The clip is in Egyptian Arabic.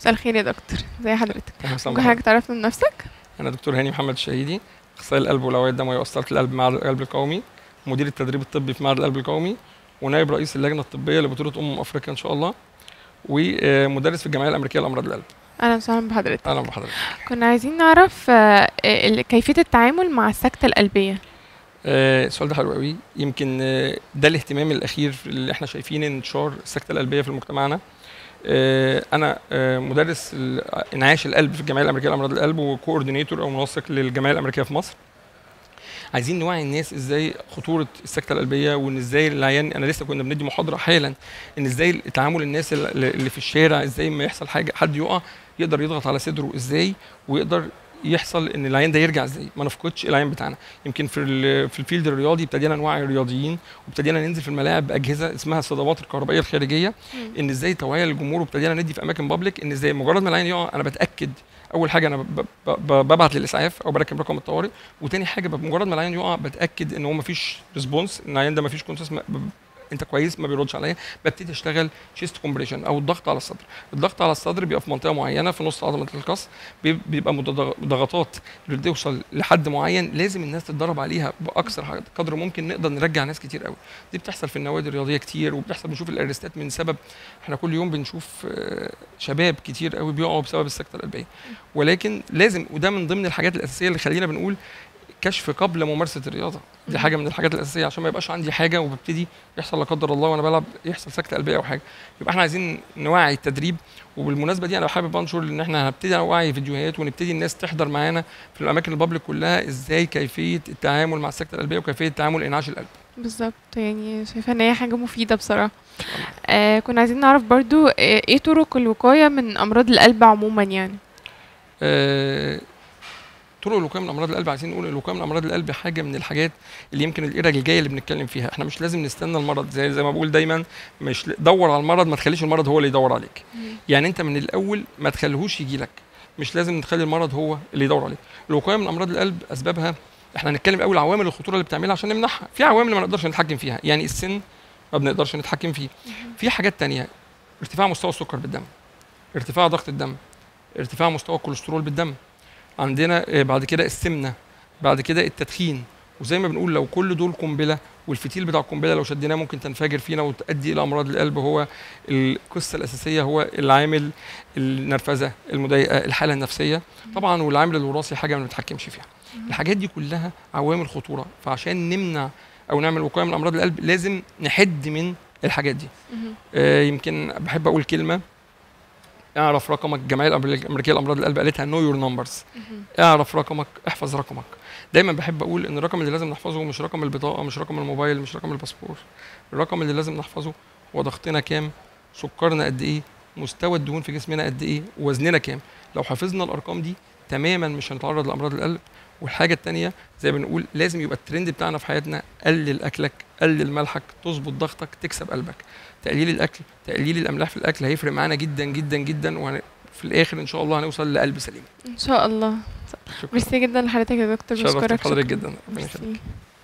مساء الخير يا دكتور ازي حضرتك أهلا وسهلا ممكن بحضرتك. حضرتك تعرفنا من نفسك انا دكتور هاني محمد الشهيدي اخصائي القلب والاوعيه الدمويه واسطره القلب معهد القلب القومي مدير التدريب الطبي في معهد القلب القومي ونائب رئيس اللجنه الطبيه لبطوله امم افريقيا ان شاء الله ومدرس في الجمعيه الامريكيه لامراض القلب اهلا وسهلا بحضرتك اهلا بحضرتك كنا عايزين نعرف آه، ال- كيفيه التعامل مع السكته القلبيه آه، السؤال ده حلو قوي يمكن آه، ده الاهتمام الاخير اللي احنا شايفين انتشار السكته القلبيه في مجتمعنا آه، انا آه، مدرس ال- انعاش القلب في الجمعيه الامريكيه لامراض القلب وكوردينيتور او منسق للجمعيه الامريكيه في مصر عايزين نوعي الناس ازاي خطوره السكته القلبيه وان ازاي العيان انا لسه كنا بندي محاضره حالا ان ازاي تعامل الناس اللي اللي في الشارع ازاي ما يحصل حاجه حد يقع يقدر يضغط على صدره ازاي ويقدر يحصل ان العيان ده يرجع ازاي ما نفقدش العيان بتاعنا يمكن في ال- في الفيلد الرياضي ابتدينا نوعي الرياضيين وابتدينا ننزل في الملاعب باجهزه اسمها الصدمات الكهربائيه الخارجيه ان ازاي توعيه للجمهور وابتدينا ندي في اماكن بابليك ان ازاي مجرد ما العيان يقع انا بتاكد اول حاجه انا ب- ب- ب- ببعت للاسعاف او بركب رقم الطوارئ وتاني حاجه بمجرد ما العيان يقع بتاكد ان هو ما فيش ريسبونس ان العيان ده ما فيش كونسس انت كويس ما بيردش عليا ببتدي اشتغل شيست كومبريشن او الضغط على الصدر الضغط على الصدر بيبقى في منطقه معينه في نص عضله القص بي- بيبقى متضغ- ضغطات اللي بتوصل لحد معين لازم الناس تتدرب عليها باكثر حد- قدر ممكن نقدر نرجع ناس كتير قوي دي بتحصل في النوادي الرياضيه كتير وبتحصل بنشوف الارستات من سبب احنا كل يوم بنشوف آه، شباب كتير قوي بيقعوا بسبب السكته القلبيه ولكن لازم وده من ضمن الحاجات الاساسيه اللي خلينا بنقول كشف قبل ممارسه الرياضه دي حاجه من الحاجات الاساسيه عشان ما يبقاش عندي حاجه وببتدي يحصل لا قدر الله وانا بلعب يحصل سكته قلبيه او حاجه يبقى احنا عايزين نوعي التدريب وبالمناسبه دي انا حابب انشر ان احنا هنبتدي نوعي فيديوهات ونبتدي الناس تحضر معانا في الاماكن البابليك كلها ازاي كيفيه التعامل مع السكته القلبيه وكيفيه تعامل انعاش القلب بالظبط يعني شايفه ان هي حاجه مفيده بصراحه آه كنا عايزين نعرف برضو آه ايه طرق الوقايه من امراض القلب عموما يعني آه، طرق الوقايه من امراض القلب عايزين نقول الوقايه من امراض القلب حاجه من الحاجات اللي يمكن الايرا الجايه اللي بنتكلم فيها احنا مش لازم نستنى المرض زي زي ما بقول دايما مش ل- دور على المرض ما تخليش المرض هو اللي يدور عليك يعني انت من الاول ما تخليهوش يجي لك مش لازم نخلي المرض هو اللي يدور عليك الوقايه من امراض القلب اسبابها احنا هنتكلم اول عوامل الخطوره اللي بتعملها عشان نمنعها في عوامل ما نقدرش نتحكم فيها يعني السن ما بنقدرش نتحكم فيه في حاجات تانية ارتفاع مستوى السكر بالدم ارتفاع ضغط الدم ارتفاع مستوى الكوليسترول بالدم عندنا آه، بعد كده السمنه بعد كده التدخين وزي ما بنقول لو كل دول قنبله والفتيل بتاع القنبله لو شديناه ممكن تنفجر فينا وتؤدي الى امراض القلب هو القصه الاساسيه هو العامل النرفزه المضايقه الحاله النفسيه طبعا والعامل الوراثي حاجه ما بنتحكمش فيها الحاجات دي كلها عوامل خطوره فعشان نمنع او نعمل وقايه من امراض القلب لازم نحد من الحاجات دي آه، يمكن بحب اقول كلمه اعرف رقمك الجمعيه الامريكيه لامراض القلب قالتها نو يور نمبرز اعرف رقمك احفظ رقمك دايما بحب اقول ان الرقم اللي لازم نحفظه مش رقم البطاقه مش رقم الموبايل مش رقم الباسبور الرقم اللي لازم نحفظه هو ضغطنا كام سكرنا قد ايه مستوى الدهون في جسمنا قد ايه وزننا كام لو حفظنا الارقام دي تماما مش هنتعرض لامراض القلب والحاجه التانية زي ما بنقول لازم يبقى الترند بتاعنا في حياتنا قلل اكلك قلل ملحك تظبط ضغطك تكسب قلبك تقليل الاكل تقليل الاملاح في الاكل هيفرق معانا جدا جدا جدا وفي الاخر ان شاء الله هنوصل لقلب سليم ان شاء الله شكرا ميرسي جدا لحضرتك يا دكتور شرفت بشكرك بحضرتك شكراً. جدا ربنا يخليك ميرسي.